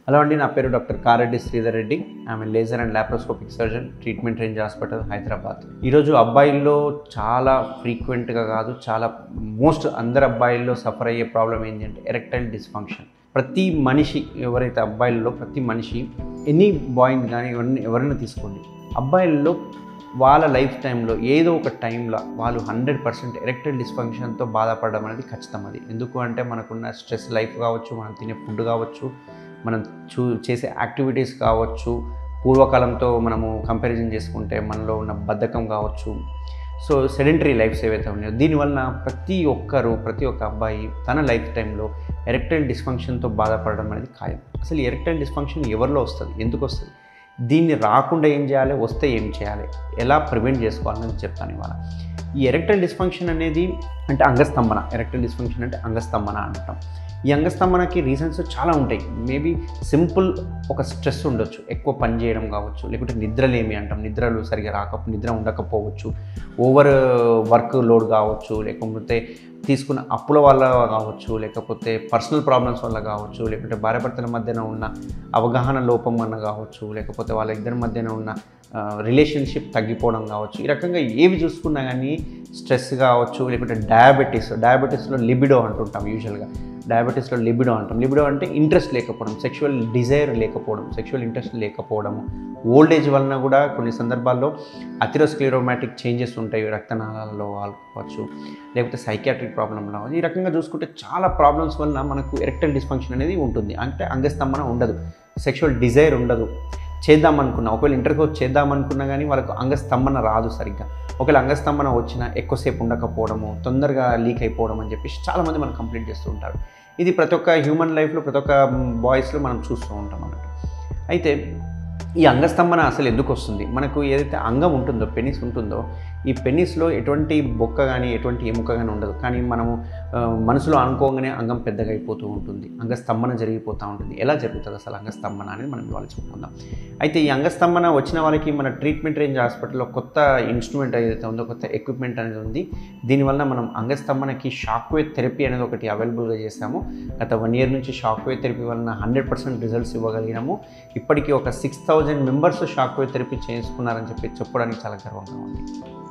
hello అండి నా పేరు డాక్టర్ కారెడ్డి శ్రీధర్ రెడ్డి ఆమె laser and laparoscopic surgeon treatment range hospital Hyderabad ఈరోజు అబ్బాయిల్లో చాలా ఫ్రీక్వెంట్గా కాదు చాలా మోస్ట్ అందరు అబ్బాయిల్లో సఫర్ అయ్యే ప్రాబ్లం ఏంటి అంటే ఎరెక్టైల్ డిస్ఫంక్షన్ ప్రతి మనిషి ఎవరైతే అబ్బాయిల్లో ప్రతి మనిషి ఎనీ బాయ్ని కానీ ఎవరిని ఎవరైనా తీసుకోండి అబ్బాయిల్లో వాళ్ళ లైఫ్ టైంలో ఏదో ఒక టైంలో వాళ్ళు హండ్రెడ్ పర్సెంట్ ఎరెక్టైల్ డిస్ఫంక్షన్తో బాధపడడం అనేది ఖచ్చితం అది ఎందుకు అంటే మనకున్న స్ట్రెస్ లైఫ్ కావచ్చు మనం తినే ఫుడ్ కావచ్చు మనం చూ చేసే యాక్టివిటీస్ కావచ్చు పూర్వకాలంతో మనము కంపారిజన్ చేసుకుంటే మనలో ఉన్న బద్ధకం కావచ్చు సో సెడెంటరీ లైఫ్స్ ఏవైతే ఉన్నాయో దీనివల్ల ప్రతి ఒక్కరు ప్రతి ఒక్క అబ్బాయి తన లైఫ్ టైంలో ఎరెక్టైల్ డిస్ఫంక్షన్తో బాధపడడం అనేది ఖాయం అసలు ఎరెక్టైల్ డిస్ఫంక్షన్ ఎవరిలో వస్తుంది ఎందుకు వస్తుంది దీన్ని రాకుండా ఏం చేయాలి వస్తే ఏం చేయాలి ఎలా ప్రివెంట్ చేసుకోవాలని చెప్తాను ఇవాళ ఈ ఎరెక్టైల్ డిస్ఫంక్షన్ అనేది అంటే అంగస్తంభన ఎరెక్టైల్ డిస్ఫంక్షన్ అంటే అంగస్తంభన అంటాం ఈ అంగస్తంభనకి రీజన్స్ చాలా ఉంటాయి మేబీ సింపుల్ ఒక స్ట్రెస్ ఉండొచ్చు ఎక్కువ పని చేయడం కావచ్చు లేకుంటే నిద్రలేమి అంటాం నిద్రలు సరిగా రాక నిద్ర ఉండకపోవచ్చు ఓవర్ వర్క్ లోడ్ కావచ్చు లేకపోతే తీసుకున్న అప్పుల వల్ల కావచ్చు లేకపోతే పర్సనల్ ప్రాబ్లమ్స్ వల్ల కావచ్చు లేకుంటే భార్యాభర్తల మధ్యన ఉన్న అవగాహన లోపం వల్ల కావచ్చు లేకపోతే వాళ్ళ ఇద్దరి మధ్యన ఉన్న రిలేషన్షిప్ తగ్గిపోవడం కావచ్చు ఈ రకంగా ఏవి చూసుకున్నా కానీ స్ట్రెస్ కావచ్చు లేకుంటే డయాబెటీస్ డయాబెటీస్లో లిబిడో అంటుంటాం యూజువల్గా డయాబెటీస్లో లిబిడో అంటాం లిబిడో అంటే ఇంట్రెస్ట్ లేకపోవడం సెక్షువల్ డిజైర్ లేకపోవడం సెక్షువల్ ఇంట్రెస్ట్ లేకపోవడము ఓల్డ్ ఏజ్ వలన కూడా కొన్ని సందర్భాల్లో అథిరోస్క్లిరోమాటిక్ చేంజెస్ ఉంటాయి రక్తనాళాలలో కావచ్చు లేకపోతే సైకాట్రిక్ ప్రాబ్లం రావచ్చు ఈ రకంగా చూసుకుంటే చాలా ప్రాబ్లమ్స్ వలన మనకు ఎరెక్టల్ డిస్ఫంక్షన్ అనేది ఉంటుంది అంటే అంగస్తంభన ఉండదు సెక్షువల్ డిజైర్ ఉండదు చేద్దాం అనుకున్నా ఒకవేళ ఇంటర్కోర్స్ చేద్దాం అనుకున్నా కానీ వాళ్ళకు అంగస్తంభన రాదు సరిగ్గా ఒకవేళ అంగస్తంభన వచ్చినా ఎక్కువసేపు ఉండకపోవడము తొందరగా లీక్ అయిపోవడం అని చెప్పేసి చాలామంది మనం కంప్లైంట్ చేస్తూ ఉంటారు ఇది ప్రతి ఒక్క హ్యూమన్ లైఫ్లో ప్రతి ఒక్క బాయ్స్లో మనం చూస్తూ ఉంటాం అన్నట్టు అయితే ఈ అంగస్తంభన అసలు ఎందుకు వస్తుంది మనకు ఏదైతే అంగం ఉంటుందో పెనిస్ ఉంటుందో ఈ పెనిస్లో ఎటువంటి బొక్క కానీ ఎటువంటి ఎముక కానీ ఉండదు కానీ మనము ఆ, మనసులో అనుకోగానే అంగం పెద్దగా అయిపోతూ ఉంటుంది అంగస్తంభన జరిగిపోతూ ఉంటుంది ఎలా జరుగుతుంది అసలు అంగస్తంభన అనేది మనం ఇవాళ చెప్పుకుందాం అయితే ఈ అంగస్తంభన వచ్చిన వాళ్ళకి మన ట్రీట్మెంట్ రేంజ్ హాస్పిటల్లో కొత్త ఇన్స్ట్రుమెంట్ ఏదైతే ఉందో కొత్త ఎక్విప్మెంట్ అనేది ఉంది దీనివల్ల మనం అంగస్తంభనకి షాక్ వేవ్ థెరపీ అనేది ఒకటి అవైలబుల్గా చేసాము గత వన్ ఇయర్ నుంచి షాక్ వేవ్ థెరపీ వలన హండ్రెడ్ పర్సెంట్ రిజల్ట్స్ ఇవ్వగలిగినాము ఇప్పటికీ ఒక six thousand members shock wave therapy చేసుకున్నారని చెప్పి చెప్పడానికి చాలా గర్వంగా ఉంది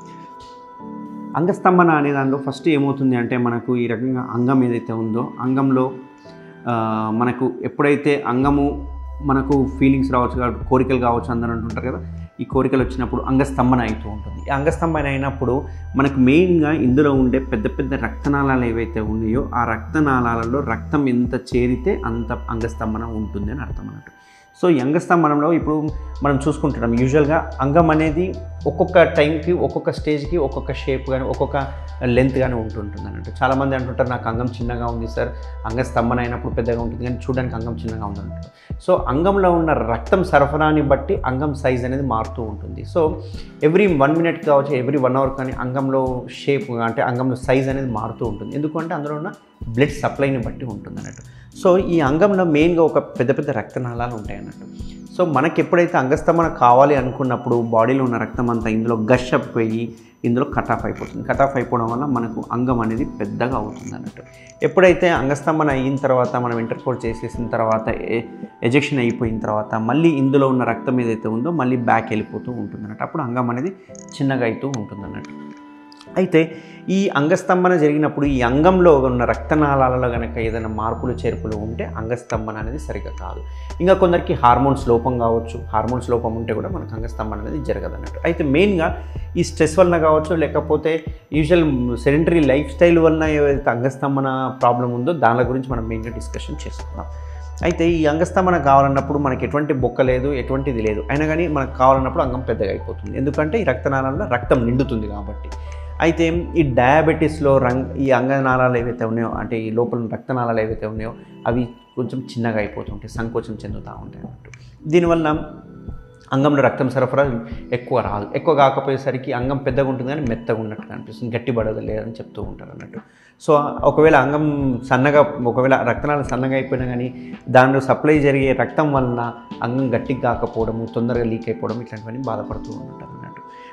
అంగస్తంభన అనే దానిలో ఫస్ట్ ఏమవుతుంది అంటే మనకు ఈ రకంగా అంగం ఏదైతే ఉందో అంగంలో ఆ, మనకు ఎప్పుడైతే అంగము మనకు ఫీలింగ్స్ రావచ్చు కాబట్టి కోరికలు కావచ్చు అందరూ అంటుంటారు కదా ఈ కోరికలు వచ్చినప్పుడు అంగస్తంభన అవుతూ ఉంటుంది ఈ అంగస్తంభన అయినప్పుడు మనకు మెయిన్గా ఇందులో ఉండే పెద్ద పెద్ద రక్తనాళాలు ఏవైతే ఉన్నాయో ఆ రక్తనాళాలలో రక్తం ఎంత చేరితే అంత అంగస్తంభన ఉంటుంది అని అర్థం అన్నట్టు సో ఈ అంగస్తంభనంలో ఇప్పుడు మనం చూసుకుంటున్నాం యూజువల్గా అంగం అనేది ఒక్కొక్క టైంకి ఒక్కొక్క స్టేజ్కి ఒక్కొక్క షేప్ కానీ ఒక్కొక్క లెంత్ కానీ ఉంటుంటుంది అన్నట్టు చాలామంది అంటుంటారు నాకు అంగం చిన్నగా ఉంది సార్ అంగస్తంభన అయినప్పుడు పెద్దగా ఉంటుంది కానీ చూడడానికి అంగం చిన్నగా ఉంది అంటారు సో అంగంలో ఉన్న రక్తం సరఫరాని బట్టి అంగం సైజ్ అనేది మారుతూ ఉంటుంది సో ఎవ్రీ వన్ మినిట్ కావచ్చు ఎవ్రీ వన్ అవర్ కానీ అంగంలో షేప్ అంటే అంగంలో సైజ్ అనేది మారుతూ ఉంటుంది ఎందుకంటే అందులో ఉన్న బ్లడ్ సప్లైని బట్టి ఉంటుంది అన్నట్టు సో ఈ అంగంలో మెయిన్గా ఒక పెద్ద పెద్ద రక్తనాళాలు ఉంటాయి అన్నట్టు సో మనకి ఎప్పుడైతే అంగస్తంభన కావాలి అనుకున్నప్పుడు బాడీలో ఉన్న రక్తం అంతా ఇందులో గష్ అయిపోయి ఇందులో కట్ ఆఫ్ అయిపోతుంది కట్ ఆఫ్ అయిపోవడం వల్ల మనకు అంగం అనేది పెద్దగా అవుతుంది అన్నట్టు ఎప్పుడైతే అంగస్తంభన అయిన తర్వాత మనం ఇంటర్కోర్స్ చేసేసిన తర్వాత ఎజెక్షన్ అయిపోయిన తర్వాత మళ్ళీ ఇందులో ఉన్న రక్తం ఏదైతే ఉందో మళ్ళీ బ్యాక్ వెళ్ళిపోతూ ఉంటుంది అన్నట్టు అప్పుడు అంగం అనేది చిన్నగా అవుతూ ఉంటుంది అన్నట్టు అయితే ఈ అంగస్తంభన జరిగినప్పుడు ఈ అంగంలో ఉన్న రక్తనాళాలలో కనుక ఏదైనా మార్పులు చేర్పులు ఉంటే అంగస్తంభన అనేది సరిగ్గా కాదు ఇంకా కొందరికి హార్మోన్స్ లోపం కావచ్చు హార్మోన్స్ లోపం ఉంటే కూడా మనకు అంగస్తంభన అనేది జరగదు అన్నట్టు అయితే మెయిన్గా ఈ స్ట్రెస్ వలన కావచ్చు లేకపోతే యూజువల్ సెడెంటరీ లైఫ్ స్టైల్ వలన ఏదైతే అంగస్తంభన ప్రాబ్లం ఉందో దాని గురించి మనం మెయిన్గా డిస్కషన్ చేసుకుందాం అయితే ఈ అంగస్తంభన కావాలన్నప్పుడు మనకి ఎటువంటి బొక్క లేదు ఎటువంటిది లేదు అయినా కానీ మనకు కావాలన్నప్పుడు అంగం పెద్దగా అయిపోతుంది ఎందుకంటే ఈ రక్తనాళాల్లో రక్తం నిండుతుంది కాబట్టి అయితే ఈ డయాబెటీస్లో రంగ్ ఈ అంగనాళాలు ఏవైతే ఉన్నాయో అంటే ఈ లోపల ఉన్న రక్తనాళాలు ఏవైతే ఉన్నాయో అవి కొంచెం చిన్నగా అయిపోతుంటాయి సంకోచం చెందుతూ ఉంటాయి అన్నట్టు దీనివల్ల అంగంలో రక్తం సరఫరా ఎక్కువ రాదు ఎక్కువ కాకపోయేసరికి అంగం పెద్దగా ఉంటుంది కానీ మెత్తగా ఉన్నట్టుగా అనిపిస్తుంది గట్టిపడదు లేదని చెప్తూ ఉంటారు అన్నట్టు సో ఒకవేళ అంగం సన్నగా ఒకవేళ రక్తనాళం సన్నగా అయిపోయినా కానీ దానిలో సప్లై జరిగే రక్తం వలన అంగం గట్టిగా కాకపోవడము తొందరగా లీక్ అయిపోవడం ఇట్లాంటివన్నీ బాధపడుతూ ఉంటారు అన్నట్టు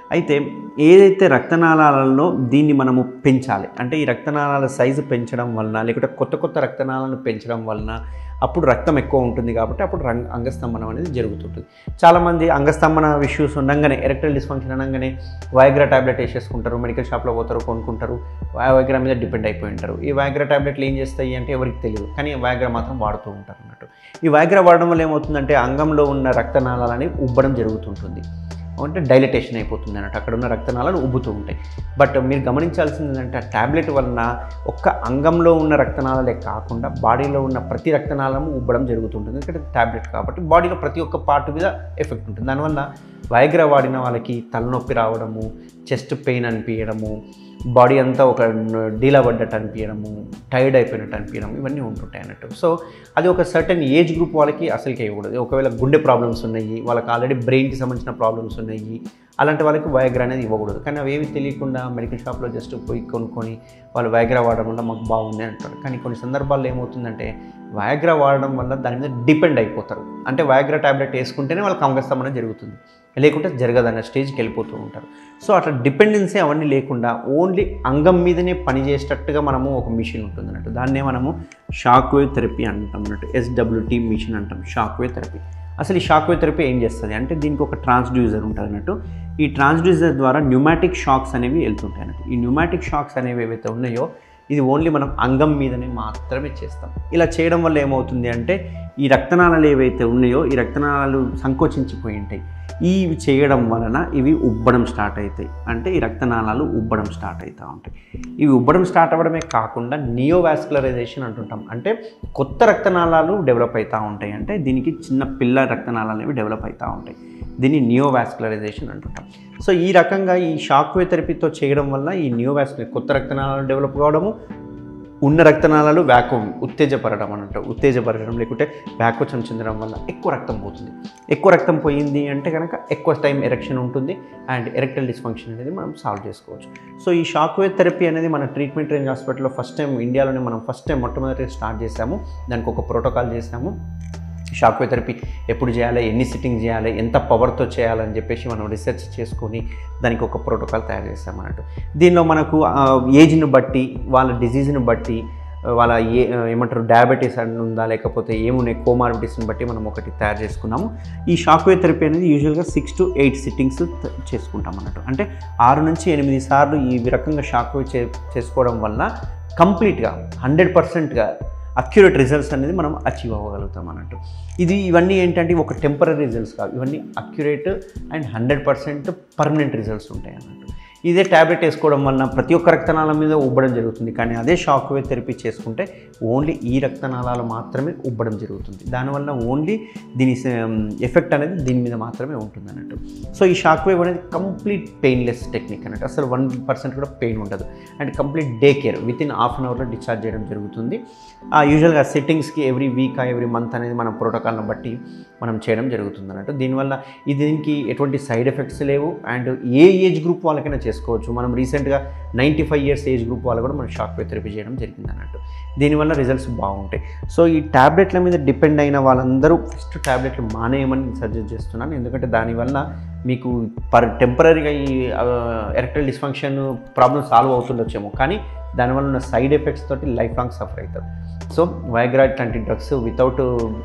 అయితే ఏదైతే రక్తనాళాలలో దీన్ని మనము పెంచాలి అంటే ఈ రక్తనాళాల సైజు పెంచడం వలన లేకుంటే కొత్త కొత్త రక్తనాళాలను పెంచడం వలన అప్పుడు రక్తం ఎక్కువ ఉంటుంది కాబట్టి అప్పుడు రంగ అంగస్తంభనం అనేది జరుగుతుంటుంది చాలామంది అంగస్తంభన ఇష్యూస్ ఉండగానే ఎరెక్టల్ డిస్ఫంక్షన్ అనగానే వయగ్రా టాబ్లెట్ వేసేసుకుంటారు మెడికల్ షాప్లో పోతారు కొనుక్కుంటారు వయగ్రా మీద డిపెండ్ అయిపోయి ఉంటారు ఈ వయగ్రా టాబ్లెట్లు ఏం చేస్తాయి అంటే ఎవరికి తెలియదు కానీ వయగ్రా మాత్రం వాడుతూ ఉంటారు అన్నట్టు ఈ వయగ్రా వాడడం వల్ల ఏమవుతుందంటే అంగంలో ఉన్న రక్తనాళాలని ఉబ్బడం జరుగుతుంటుంది అంటే డైలటేషన్ అయిపోతుంది అన్నట్టు అక్కడ ఉన్న రక్తనాళాలు ఉబ్బుతూ ఉంటాయి బట్ మీరు గమనించాల్సింది ఏంటంటే ఆ ట్యాబ్లెట్ వలన ఒక్క అంగంలో ఉన్న రక్తనాళాలే కాకుండా బాడీలో ఉన్న ప్రతి రక్తనాళము ఉబ్బడం జరుగుతుంటుంది ఎందుకంటే ట్యాబ్లెట్ కాబట్టి బాడీలో ప్రతి ఒక్క పార్ట్ మీద ఎఫెక్ట్ ఉంటుంది దానివల్ల వైగ్రా వాడిన వాళ్ళకి తలనొప్పి రావడము చెస్ట్ పెయిన్ అనిపించడము బాడీ అంతా ఒక డీలా పడ్డట్టు అనిపించడము టైర్డ్ అయిపోయినట్టు అనిపించడం ఇవన్నీ ఉంటుంటాయి అన్నట్టు సో అది ఒక సర్టన్ ఏజ్ గ్రూప్ వాళ్ళకి అసలుకే ఇవ్వకూడదు ఒకవేళ గుండె ప్రాబ్లమ్స్ ఉన్నాయి వాళ్ళకి ఆల్రెడీ బ్రెయిన్కి సంబంధించిన ప్రాబ్లమ్స్ ఉన్నాయి అలాంటి వాళ్ళకి వయగ్రా అనేది ఇవ్వకూడదు కానీ అవి ఏమి తెలియకుండా మెడికల్ షాప్లో జస్ట్ పోయి కొనుక్కొని వాళ్ళు వయగ్రా వాడడం వల్ల మాకు బాగుంది అంటారు కానీ కొన్ని సందర్భాల్లో ఏమవుతుందంటే వయగ్రా వాడడం వల్ల దాని మీద డిపెండ్ అయిపోతారు అంటే వయగ్రా టాబ్లెట్ వేసుకుంటేనే వాళ్ళకి అంగస్తమనం జరుగుతుంది లేకుంటే జరగదన్న స్టేజ్కి వెళ్ళిపోతూ ఉంటారు సో అట్లా డిపెండెన్సీ అవన్నీ లేకుండా ఓన్లీ అంగం మీదనే పనిచేసేటట్టుగా మనము ఒక మిషన్ ఉంటుంది అన్నట్టు దాన్నే మనము షాక్ వేవ్ థెరపీ అంటాం అన్నట్టు ఎస్డబ్ల్యూటీ మిషన్ అంటాం షాక్ వేవ్ థెరపీ అసలు ఈ షాక్ వేవ్ థెరపీ ఏం చేస్తుంది అంటే దీనికి ఒక ట్రాన్స్డ్యూసర్ ఉంటుంది అన్నట్టు ఈ ట్రాన్స్డ్యూసర్ ద్వారా న్యూమాటిక్ షాక్స్ అనేవి వెళ్తుంటాయి అన్నట్టు ఈ న్యూమాటిక్ షాక్స్ అనేవి ఏవైతే ఉన్నాయో ఇది ఓన్లీ మనం అంగం మీదనే మాత్రమే చేస్తాం ఇలా చేయడం వల్ల ఏమవుతుంది అంటే ఈ రక్తనాళాలు ఏవైతే ఉన్నాయో ఈ రక్తనాళాలు సంకోచించిపోయి ఉంటాయి ఇవి చేయడం వలన ఇవి ఉబ్బడం స్టార్ట్ అవుతాయి అంటే ఈ రక్తనాళాలు ఉబ్బడం స్టార్ట్ అవుతూ ఉంటాయి ఇవి ఉబ్బడం స్టార్ట్ అవ్వడమే కాకుండా నియోవాస్కులరైజేషన్ అంటుంటాం అంటే కొత్త రక్తనాళాలు డెవలప్ అవుతూ ఉంటాయి అంటే దీనికి చిన్న పిల్ల రక్తనాళాలు అనేవి డెవలప్ అవుతూ ఉంటాయి దీన్ని నియోవాస్కులరైజేషన్ అంటుంటాం సో ఈ రకంగా ఈ షాక్ వే థెరపీతో చేయడం వల్ల ఈ నియోవాస్కులర్ కొత్త రక్తనాళాలు డెవలప్ కావడము ఉన్న రక్తనాళాలు వ్యాకో ఉత్తేజపరడం అన్నట్టు ఉత్తేజపరచడం లేకుంటే వ్యాకోచం చెందడం వల్ల ఎక్కువ రక్తం పోతుంది ఎక్కువ రక్తం పోయింది అంటే కనుక ఎక్కువ టైం ఎరెక్షన్ ఉంటుంది అండ్ ఎరెక్టల్ డిస్ఫంక్షన్ అనేది మనం సాల్వ్ చేసుకోవచ్చు సో ఈ షాక్ వేవ్ థెరపీ అనేది మన ట్రీట్మెంట్ రేంజ్ హాస్పిటల్లో ఫస్ట్ టైం ఇండియాలోనే మనం ఫస్ట్ టైం మొట్టమొదటి స్టార్ట్ చేసాము దానికి ఒక ప్రోటోకాల్ చేసాము షాక్ వేవ్ థెరపీ ఎప్పుడు చేయాలి ఎన్ని సిట్టింగ్ చేయాలి ఎంత పవర్తో చేయాలని చెప్పేసి మనం రీసెర్చ్ చేసుకొని దానికి ఒక ప్రోటోకాల్ తయారు చేస్తాం అన్నట్టు దీనిలో మనకు ఆ, ఏజ్ని బట్టి వాళ్ళ డిజీజ్ని బట్టి ఆ, వాళ్ళ ఏ ఏమంటారు డయాబెటీస్ అని ఉందా లేకపోతే ఏమున్నాయి కోమార్బిటీస్ని బట్టి మనం ఒకటి తయారు చేసుకున్నాము ఈ షాక్ వేవ్ థెరపీ అనేది యూజువల్గా సిక్స్ టు ఎయిట్ సిట్టింగ్స్ చేసుకుంటాం అన్నట్టు అంటే ఆరు నుంచి ఎనిమిది సార్లు ఈ రకంగా షాక్ వేవ్ చే చేసుకోవడం వల్ల కంప్లీట్గా హండ్రెడ్ పర్సెంట్గా అక్యురేట్ రిజల్ట్స్ అనేది మనం అచీవ్ అవ్వగలుగుతాం అన్నట్టు ఇది ఇవన్నీ ఏంటంటే ఒక టెంపరీ రిజల్ట్స్ కావు ఇవన్నీ accurate and hundred percent permanent results ఉంటాయి అన్నట్టు ఇదే ట్యాబ్లెట్ వేసుకోవడం వలన ప్రతి ఒక్క రక్తనాళం మీద ఉబ్బడం జరుగుతుంది కానీ అదే షాక్ వేవ్ థెరపీ చేసుకుంటే ఓన్లీ ఈ రక్తనాళాలు మాత్రమే ఉబ్బడం జరుగుతుంది దానివల్ల ఓన్లీ దీని ఎఫెక్ట్ అనేది దీని మీద మాత్రమే ఉంటుంది అన్నట్టు సో ఈ షాక్ వేవ్ అనేది కంప్లీట్ పెయిన్లెస్ టెక్నిక్ అన్నట్టు అసలు వన్ పర్సెంట్ కూడా పెయిన్ ఉండదు and complete day care within half an అవర్లో డిశ్చార్జ్ చేయడం జరుగుతుంది యూజువల్గా సెట్టింగ్స్కి ఎవ్రీ వీక్ ఎవ్రీ మంత్ అనేది మన ప్రోటోకాల్ని బట్టి మనం చేయడం జరుగుతుంది అన్నట్టు దీనివల్ల ఇది దీనికి ఎటువంటి సైడ్ ఎఫెక్ట్స్ లేవు అండ్ ఏ ఏజ్ గ్రూప్ వాళ్ళకైనా చేసుకోవచ్చు మనం రీసెంట్గా ninety five years age group వాళ్ళు కూడా మనం షాక్ వే థెరపీ చేయడం జరిగింది అన్నట్టు దీనివల్ల రిజల్ట్స్ బాగుంటాయి సో ఈ ట్యాబ్లెట్ల మీద డిపెండ్ అయిన వాళ్ళందరూ ఫస్ట్ ట్యాబ్లెట్లు మానేయమని సజెస్ట్ చేస్తున్నాను ఎందుకంటే దానివల్ల మీకు పర్ టెంపరీగా ఈ ఎరెక్టల్ డిస్ఫంక్షన్ ప్రాబ్లమ్ సాల్వ్ అవుతుండొచ్చేమో కానీ దానివల్ల ఉన్న సైడ్ ఎఫెక్ట్స్ తోటి లైఫ్ లాంగ్ సఫర్ అవుతారు సో వైగ్రా ఇట్లాంటి డ్రగ్స్ వితౌట్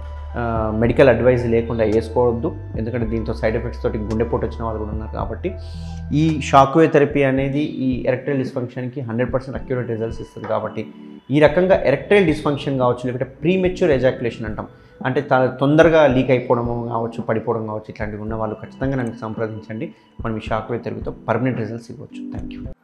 మెడికల్ అడ్వైజ్ లేకుండా వేసుకోవద్దు ఎందుకంటే దీంతో సైడ్ ఎఫెక్ట్స్ తోటి గుండెపోటు వచ్చిన వాళ్ళు కూడా ఉన్నారు కాబట్టి ఈ షాక్ వే థెరపీ అనేది ఈ ఎరెక్టైల్ డిస్ఫంక్షన్కి హండ్రెడ్ పర్సెంట్ అక్యురేట్ రిజల్ట్స్ ఇస్తుంది కాబట్టి ఈ రకంగా ఎరెక్టైల్ డిస్ఫంక్షన్ కావచ్చు లేకపోతే ప్రీమెచ్యూర్ ఎజాక్యులేషన్ అంటాం అంటే త- తొందరగా లీక్ అయిపోవడం కావచ్చు పడిపోవడం కావచ్చు ఇట్లాంటివి ఉన్న వాళ్ళు ఖచ్చితంగా నన్ను సంప్రదించండి మనం ఈ షాక్ వే థెరపీతో పర్మనెంట్ రిజల్ట్స్ ఇవ్వచ్చు థ్యాంక్ యూ